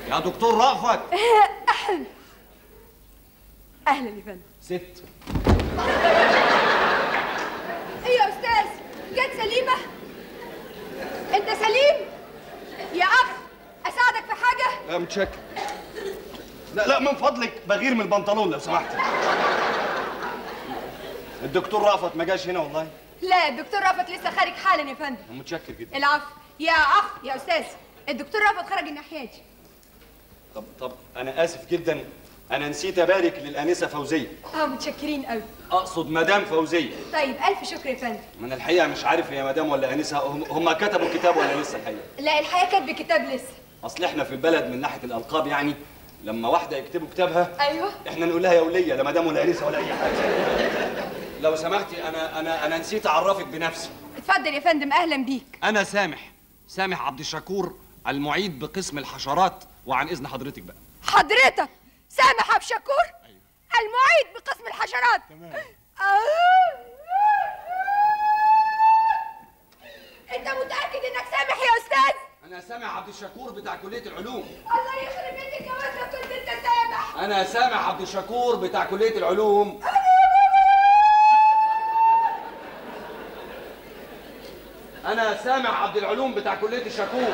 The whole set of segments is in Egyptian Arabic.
يا دكتور رأفت اهلا يا فندم ست ايه يا استاذ جت سليمه انت سليم يا اخ اساعدك في حاجه لا متشكر لا لا من فضلك بغير من البنطلون لو سمحت الدكتور رأفت ما جاش هنا والله لا الدكتور رافت لسه خارج حالا يا فندم متشكر جدا العفو يا اخ يا استاذ الدكتور رافت خرج الناحيه دي طب طب انا اسف جدا انا نسيت ابارك للانسه فوزيه اه متشكرين قوي اقصد مدام فوزيه طيب الف شكر يا فندم ما انا الحقيقه مش عارف هي مدام ولا انسه هم, هم كتبوا كتاب ولا لسه الحقيقه لا الحقيقه كاتب كتاب لسه اصل احنا في البلد من ناحيه الالقاب يعني لما واحده يكتبوا كتابها ايوه احنا نقول لها يا وليه لا مدام ولا انسه ولا اي حاجه لو سمحتي انا انا انا نسيت اعرفك بنفسي اتفضل يا فندم اهلا بيك انا سامح سامح عبد الشكور المعيد بقسم الحشرات وعن اذن حضرتك بقى حضرتك سامح عبد الشكور المعيد بقسم الحشرات تمام انت متاكد انك سامح يا استاذ انا سامح عبد الشكور بتاع كليه العلوم الله يخرب بيت الجواز لو كنت انت سامح انا سامح عبد الشكور بتاع كليه العلوم انا سامح عبد العلوم بتاع كليه الشكور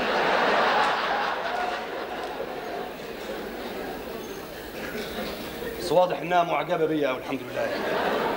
بس واضح انها معجبه بيا قوي الحمد لله